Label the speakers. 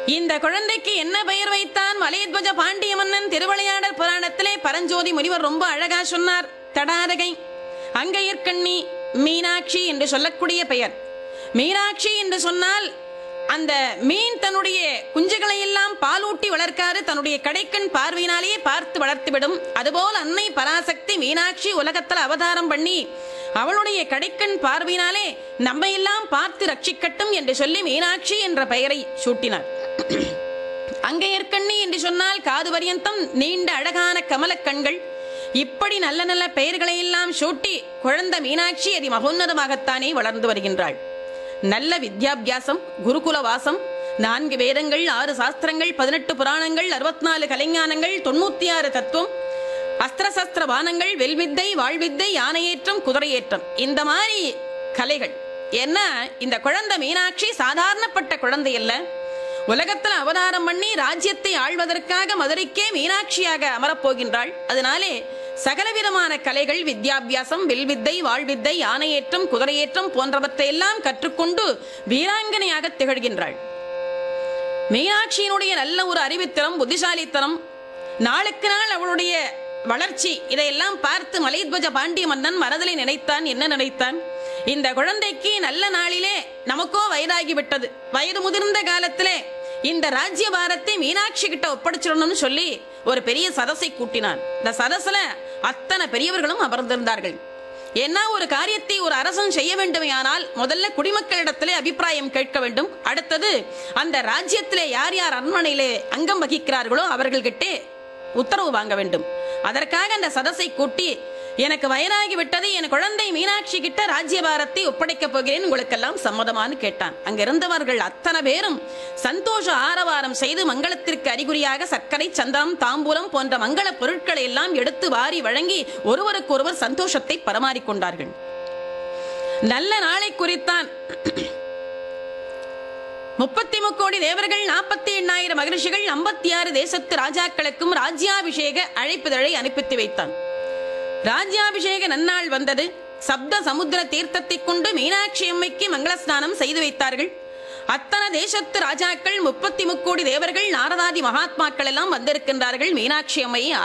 Speaker 1: இந்த குழந்தைக்கு என்ன பெயர் வைத்தான் மலையத்வஜ பாண்டிய மன்னன் திருவிளையாடல் புராணத்திலே பரஞ்சோதி முனிவர் ரொம்ப அழகா சொன்னார் தடாரகை அங்கையர்கண்ணி மீனாட்சி என்று சொல்லக்கூடிய பெயர் மீனாட்சி என்று சொன்னால் அந்த மீன் தன்னுடைய குஞ்சுகளை எல்லாம் பாலூட்டி வளர்க்காது தன்னுடைய கடைக்கண் பார்வையினாலேயே பார்த்து வளர்த்துவிடும் அதுபோல் அன்னை பராசக்தி மீனாட்சி உலகத்தில் அவதாரம் பண்ணி அவளுடைய கடைக்கண் பார்வையினாலே நம்மை எல்லாம் பார்த்து ரட்சிக்கட்டும் என்று சொல்லி மீனாட்சி என்ற பெயரை சூட்டினார் அங்கையர்கண்ணி என்று சொன்னால் காது பரியந்தம் நீண்ட அழகான கமலக் கண்கள் இப்படி நல்ல நல்ல பெயர்களை எல்லாம் சூட்டி குழந்தை மீனாட்சி அதி மகோன்னதமாகத்தானே வளர்ந்து வருகின்றாள் நல்ல வித்யாபியாசம் குருகுல வாசம் நான்கு வேதங்கள் ஆறு சாஸ்திரங்கள் பதினெட்டு புராணங்கள் அறுபத்தி நாலு கலைஞானங்கள் தொண்ணூத்தி ஆறு தத்துவம் அஸ்திர சஸ்திர பானங்கள் வெல்வித்தை வாழ்வித்தை யானையேற்றம் குதிரையேற்றம் இந்த மாதிரி கலைகள் ஏன்னா இந்த குழந்தை மீனாட்சி சாதாரணப்பட்ட குழந்தை அல்ல உலகத்துல அவதாரம் பண்ணி ராஜ்யத்தை ஆள்வதற்காக மதுரைக்கே மீனாட்சியாக அமரப்போகின்றாள் அதனாலே சகலவிதமான கலைகள் வித்யாபியாசம் வில்வித்தை வாழ்வித்தை யானையேற்றம் குதிரையேற்றம் போன்றவற்றை எல்லாம் கற்றுக்கொண்டு வீராங்கனையாக திகழ்கின்றாள் மீனாட்சியினுடைய நல்ல ஒரு அறிவுத்திறம் புத்திசாலித்தனம் நாளுக்கு நாள் அவளுடைய வளர்ச்சி இதையெல்லாம் பார்த்து மலைத்வஜ பாண்டிய மன்னன் மனதிலே நினைத்தான் என்ன நினைத்தான் இந்த குழந்தைக்கு நல்ல நாளிலே நமக்கோ வயதாகி விட்டது வயது முதிர்ந்த காலத்திலே இந்த ராஜ்ய பாரத்தை மீனாட்சி கிட்ட ஒப்படைச்சிடணும்னு சொல்லி ஒரு பெரிய சதசை கூட்டினான் இந்த சதசுல அத்தனை பெரியவர்களும் அமர்ந்திருந்தார்கள் என்ன ஒரு காரியத்தை ஒரு அரசன் செய்ய வேண்டுமையானால் முதல்ல குடிமக்களிடத்திலே அபிப்பிராயம் கேட்க வேண்டும் அடுத்தது அந்த ராஜ்யத்திலே யார் யார் அரண்மனையிலே அங்கம் வகிக்கிறார்களோ அவர்கள்கிட்டே உத்தரவு வாங்க வேண்டும் அதற்காக அந்த சதசை கூட்டி எனக்கு வயதாகி விட்டது என் குழந்தை மீனாட்சி கிட்ட ராஜ்யபாரத்தை ஒப்படைக்கப் போகிறேன் உங்களுக்கெல்லாம் சம்மதமான்னு கேட்டான் அங்க இருந்தவர்கள் அத்தனை பேரும் சந்தோஷ ஆரவாரம் செய்து மங்களத்திற்கு அறிகுறியாக சர்க்கரை சந்தனம் தாம்பூலம் போன்ற மங்கள பொருட்களை எல்லாம் எடுத்து வாரி வழங்கி ஒருவருக்கொருவர் சந்தோஷத்தை பரமாறிக்கொண்டார்கள் நல்ல நாளை குறித்தான் முப்பத்தி முக்கோடி தேவர்கள் நாற்பத்தி எண்ணாயிரம் மகிழ்ச்சிகள் ஐம்பத்தி ஆறு தேசத்து ராஜாக்களுக்கும் ராஜ்யாபிஷேக அழைப்புதழை அனுப்பித்து வைத்தான் ராஜ்யாபிஷேக நன்னாள் வந்தது சப்த சமுத்திர தீர்த்தத்தை கொண்டு மீனாட்சி அம்மைக்கு மங்கள ஸ்நானம் செய்து வைத்தார்கள் அத்தனை தேசத்து ராஜாக்கள் முப்பத்தி முக்கோடி தேவர்கள் நாரதாதி மகாத்மாக்கள் எல்லாம் வந்திருக்கின்றார்கள் மீனாட்சி அம்மையை